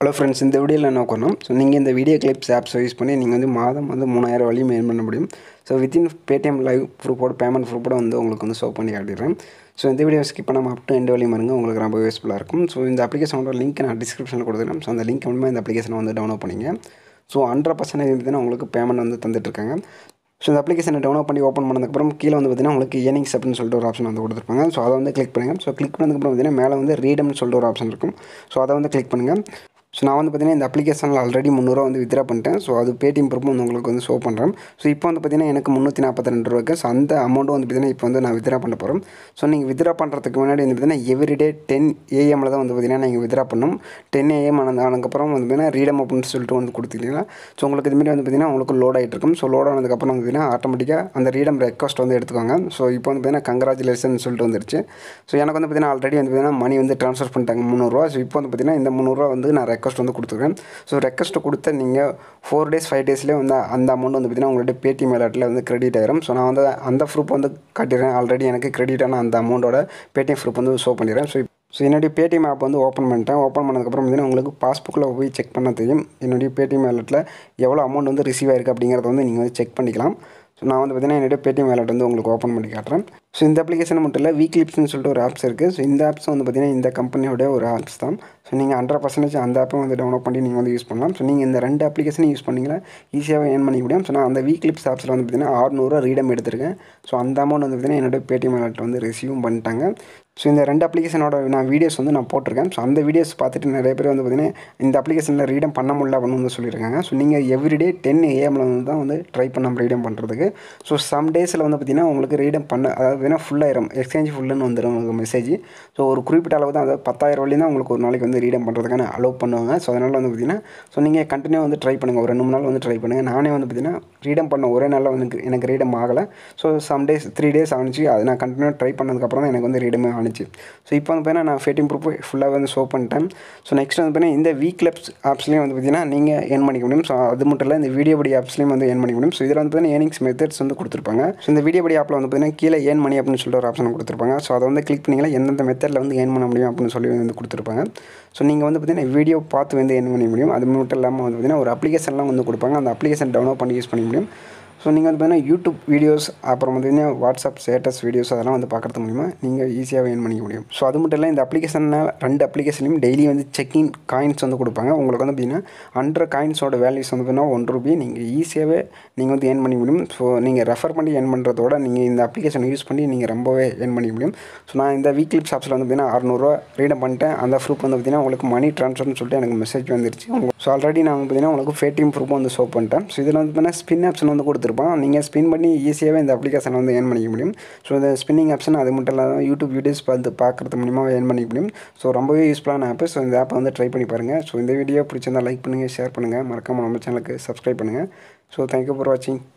hello friends இந்த வீடியோவில் என்ன பண்ணணும் ஸோ நீங்கள் இந்த வீடியோ கிளிப்ஸ் ஆப்ஸ் யூஸ் பண்ணி நீங்கள் வந்து மாதம் வந்து மூணாயிரம் வழியும் ஏர்ன் பண்ண முடியும் ஸோ வித்தின் பேடிஎம் லைவ் ப்ரூஃபோட பேமெண்ட் ப்ரூஃபோட வந்து உங்களுக்கு வந்து ஷோ பண்ணி காட்டிடுறேன் ஸோ இந்த வீடியோ ஸ்கிப் பண்ணாமல் அப் டு எண்டு வழியும் பாருங்க உங்களுக்கு ரொம்ப யூஸ்ஃபுல்லாக இருக்கும் ஸோ இந்த அப்ளிகேஷனோட லிங்க் நான் டிஸ்கிரிப்ஷனில் கொடுத்துருக்கேன் ஸோ அந்த லிங்க் மூலமாக இந்த அப்ளிகேஷனை வந்து டவுன்லோட் பண்ணிங்க ஸோ ஹண்ட்ரட் பர்சன்டேஜ் பார்த்தீங்கன்னா உங்களுக்கு பேமெண்ட் வந்து தந்துட்டுருக்காங்க ஸோ இந்த அப்ளிகேஷனை டவுன்லோட் பண்ணி ஓப்பன் பண்ணதுக்கப்புறம் கீழே வந்து பார்த்தீங்கன்னா உங்களுக்கு ஏர்னிங்ஸ் அப்படின்னு சொல்லிட்டு ஒரு ஆப்ஷன் வந்து கொடுத்துருப்பாங்க ஸோ அதை வந்து கிளிக் பண்ணுங்கள் ஸோ கிளிக் பண்ணதுக்கப்புறம் பார்த்தீங்கன்னா மேலே வந்து ரீடம்னு சொல்லிட்டு ஒரு ஆப்ஷன் இருக்கும் ஸோ அதை வந்து கிளிக் பண்ணுங்கள் ஸோ நான் வந்து பார்த்தீங்கன்னா இந்த அப்ளிகேஷனில் ஆல்ரெடி முந்நூறுவா வந்து வித்ரா பண்ணிட்டேன் ஸோ அது பேடிஎம் ப்ரூஃப் வந்து உங்களுக்கு வந்து ஷோ பண்ணுறேன் ஸோ இப்போ வந்து பார்த்தீங்கன்னா எனக்கு முந்நூற்றி நாற்பத்தி ரெண்டு ரூபாய்க்கு ஸோ அந்த அமௌண்ட்டு வந்து பார்த்தீங்கன்னா இப்போ வந்து நான் வித்ரா பண்ண போகிறோம் ஸோ நீங்கள் வித்ரா பண்ணுறதுக்கு முன்னாடி வந்து பார்த்தீங்கன்னா எவ்ரிடே டென் ஏஎம்மில் தான் வந்து பார்த்தீங்கன்னா நீங்கள் வித்ரா பண்ணணும் டென் ஏஎம் ஆனதுக்கப்புறம் வந்து பார்த்தீங்கன்னா ரீடம் அப்படின்னு சொல்லிட்டு வந்து கொடுத்துட்டீங்கன்னா ஸோ உங்களுக்கு இதுமாரி வந்து பார்த்தீங்கன்னா உங்களுக்கு லோட் ஆகிட்டு இருக்கும் ஸோ லோட் ஆனதுக்கப்புறம் வந்து பார்த்தீங்கன்னா ஆட்டோமேட்டிக்காக அந்த ரீடம் ரெக்வஸ்ட் வந்து எடுத்துக்கோங்க ஸோ இப்போ வந்து பார்த்தீங்கன்னா கங்க்ராச்சுலேஷன் சொல்லிட்டு வந்துருச்சு ஸோ எனக்கு வந்து பார்த்தீங்கன்னா ஆல்ரெடி வந்து பார்த்தீங்கன்னா மணி வந்து ட்ரான்ஸ்ஃபர் பண்ணிட்டாங்க முந்நூறுரூவா ஸோ இப்போ வந்து பார்த்தீங்கன்னா இந்த முந்நூறுரூவா வந்து நான் ரெக்வஸ்ட் வந்து கொடுத்துருக்கேன் ஸோ ரெக்வஸ்ட் கொடுத்த நீங்கள் ஃபோர் டேஸ் ஃபைவ் டேஸ்லேயே வந்து அந்த அமௌண்ட் வந்து பார்த்தீங்கன்னா உங்கள்கிட்ட பேடிஎம் வேலட்டில் வந்து கிரெடிட் ஆயிரும் ஸோ நான் வந்து அந்த ப்ரூஃப் வந்து காட்டிடுறேன் ஆல்ரெடி எனக்கு கிரெடிட் ஆன அந்த அமௌண்ட்டோட பேடிஎம் ப்ரூஃப் வந்து ஷோ பண்ணிடுறேன் ஸோ ஸோ என்னுடைய பேடிஎம் ஆப் வந்து ஓப்பன் பண்ணிட்டேன் ஓப்பன் பண்ணதுக்கப்புறம் பார்த்தீங்கன்னா உங்களுக்கு பாஸ்புக்கில் போய் செக் பண்ண தெரியும் என்னுடைய பேடிஎம் வேலட்டில் எவ்வளோ அமௌண்ட் வந்து ரிசீவ் ஆயிருக்கு அப்படிங்கிறத வந்து நீங்கள் வந்து செக் பண்ணிக்கலாம் ஸோ நான் வந்து பார்த்தீங்கன்னா என்னுடைய பேடிஎம் வேலட் வந்து உங்களுக்கு ஓப்பன் பண்ணி காட்டுறேன் ஸோ இந்த அப்ளிகேஷன் மட்டும் இல்லை வீக்லிப்ஸ்னு சொல்லிட்டு ஒரு ஆப்ஸ் இருக்குது ஸோ இந்த ஆப்ஸ் வந்து பார்த்தீங்கன்னா இந்த கம்பெனியோட ஒரு ஆப்ஸ் தான் ஸோ நீங்கள் ஹண்ட்ரட் பர்சன்டேஜ் அந்த ஆப்பை வந்து டவுன்லோட் பண்ணி நீங்கள் வந்து யூஸ் பண்ணலாம் ஸோ நீங்கள் இந்த ரெண்டு அப்ளிகேஷனும் யூஸ் பண்ணிங்கன்னா ஈஸியாகவே ஏர்ன் பண்ணிக்க முடியும் ஸோ நான் அந்த வீக்லிப்ஸ் ஆப்ஸில் வந்து பார்த்தீங்கன்னா ஆறுநூறுவா ரீடம் எடுத்திருக்கேன் ஸோ அந்த அமௌண்ட் வந்து பார்த்தீங்கன்னா என்னோட பேடிஎம் வேலட் வந்து ரிசீவும் பண்ணிட்டாங்க ஸோ இந்த ரெண்டு அப்ளிகேஷனோட நான் வீடியோஸ் வந்து நான் போட்டிருக்கேன் ஸோ அந்த வீடியோஸ் பார்த்துட்டு நிறைய பேர் வந்து பார்த்தீங்கன்னா இந்த அப்ளிகேஷனில் ரீடம் பண்ண முடியல அப்படின்னு வந்து சொல்லியிருக்காங்க ஸோ நீங்கள் எவ்ரிடே டென் ஏஎம்மில் வந்து தான் வந்து ட்ரை பண்ண ரீடம் பண்ணுறதுக்கு ஸோ சம் டேஸில் வந்து பார்த்தீங்கன்னா உங்களுக்கு ரீடம் பண்ண அதாவது வேணால் ஃபுல்லாயிரும் எக்ஸ்சேஞ்ச் ஃபுல்லுன்னு வந்துடும் உங்களுக்கு மெசேஜ் ஸோ ஒரு குறிப்பிட்ட அளவு தான் அதாவது பத்தாயிரம் வழி தான் உங்களுக்கு ஒரு நாளைக்கு வந்து ரீடம் பண்ணுறதுக்கான அலோவ் பண்ணுவாங்க ஸோ அதனால் வந்து பார்த்தீங்கன்னா ஸோ நீங்கள் கண்டினியூ வந்து ட்ரை பண்ணுங்கள் ஒரு ரெண்டு மூணு நாள் வந்து ட்ரை பண்ணுங்கள் நானே வந்து பார்த்தீங்கன்னா ரீடம் பண்ண ஒரே நாளில் வந்து எனக்கு ரீடம் ஆகலை so some days three days ஆனிச்சு அது நான் கண்டினியூ ட்ரை பண்ணதுக்கப்புறம் தான் எனக்கு வந்து ரீடமே ஆனிச்சு ஸோ இப்போ வந்து பார்த்தீங்கன்னா நான் ஃபேட்டிங் ப்ரூஃப் ஃபுல்லாக வந்து ஷோ பண்ணிட்டேன் ஸோ நெக்ஸ்ட் வந்து பார்த்தீங்கன்னா இந்த வீக்லப்ஸ் ஆப்ஸ்லேயும் வந்து பார்த்தீங்கன்னா நீங்கள் ஏர்ன் பண்ணிக்க முடியும் ஸோ அது மட்டும் இல்லை இந்த வீடியோ படி ஆப்ஸ்லேயும் வந்து ஏர்ன் பண்ணிக்க முடியும் ஸோ இதில் வந்து பார்த்தீங்கன்னா ஏர்னிங்ஸ் மெத்தட்ஸ் வந்து கொடுத்துருப்பாங்க ஸோ இந்த வீடியோ படி ஆப்பில் வந்து பார்த்தீங்கன்னா கீழே ஏர்ன் மணி அப்படின்னு சொல்லிட்டு ஒரு ஆப்ஷன் கொடுத்துருப்பாங்க ஸோ அதை வந்து கிளிக் பண்ணிங்கன்னா எந்தெந்த மெத்தடில் வந்து ஏர்ன் பண்ண முடியும் அப்படின்னு சொல்லி வந்து கொடுத்துருப்பாங்க ஸோ நீங்கள் வந்து பார்த்தீங்கன்னா வீடியோ பார்த்து வந்து ஏர்ன் பண்ண முடியும் அது மட்டும் இல்லாமல் வந்து பார்த்தீங்கன்னா ஒரு அப்ளிகேஷன்லாம் வந்து கொடுப்பாங்க அந்த அப்ளிகேஷன் டவுன்லோட் பண்ணி யூஸ் பண்ண முடியும் ஸோ நீங்கள் வந்து பார்த்தீங்கன்னா யூடியூப் வீடியோஸ் அப்புறம் வந்து வாட்ஸ்அப் ஸ்டேட்டஸ் வீடியோஸ் அதெல்லாம் வந்து பார்க்குறது மூலிமா நீங்கள் ஈஸியாக ஏர்ன் பண்ணிக்க முடியும் ஸோ அது மட்டும் இல்லை இந்த அப்ளிகேஷனில் ரெண்டு அப்ளிகேஷன்லையும் டெய்லி வந்து செக்இன் காயின்ஸ் வந்து கொடுப்பாங்க உங்களுக்கு வந்து பார்த்தீங்கன்னா ஹண்ட்ரட் காயின்ஸோட வேல்யூஸ் வந்து பார்த்தீங்கன்னா ஒன் ரூபி நீங்கள் ஈஸியாகவே நீங்கள் வந்து ஏர்ன் பண்ணிக்க முடியும் ஸோ நீங்கள் ரெஃபர் பண்ணி ஏர்ன் பண்ணுறதோட நீங்கள் இந்த அப்ளிகேஷனை யூஸ் பண்ணி நீங்கள் ரொம்பவே ஏர்ன் பண்ணிக்க முடியும் ஸோ நான் இந்த வீக்லி ஷாப்ஸில் வந்து பார்த்தீங்கன்னா அறநூறுவா ரீடம் பண்ணிட்டேன் அந்த ப்ரூஃப் வந்து பார்த்தீங்கன்னா உங்களுக்கு மணி ட்ரான்ஸ்ஃபர்னு சொல்லிட்டு எனக்கு மெசேஜ் வந்துருச்சு ஸோ ஆல்ரெடி நான் வந்து பார்த்தீங்கன்னா உங்களுக்கு ஃபேடிஎம் ப்ரூஃப் வந்து ஷோ பண்ணிட்டேன் ஸோ இதில் வந்து பார்த்தீங்கன்னா ஸ்பின் ஆப்ஷன் வந்து கொடுத்துருப்பான் நீங்கள் ஸ்பின் பண்ணி ஈஸியாகவே இந்த அப்ளிகேஷனை வந்து ஏர்ன் பண்ணிக்க முடியும் ஸோ இந்த ஸ்பின்னிங் ஆப்ஷன் அது மட்டும் இல்லாத யூடியூப் வீடியோஸ் பார்த்து பார்க்குறது மூலிமா ஏர்ன் பண்ணிக்க முடியும் ஸோ ரொம்பவே யூஸ்ஃபுல்லான ஆப்பு ஸோ இந்த ஆப்பை வந்து ட்ரை பண்ணி பாருங்கள் ஸோ இந்த வீடியோ பிடிச்சிருந்தால் லைக் பண்ணுங்கள் ஷேர் பண்ணுங்கள் மறக்காமல் நம்ம சேனலுக்கு சப்ஸ்கிரைப் பண்ணுங்கள் ஸோ தேங்க்யூ ஃபார் வாட்சிங்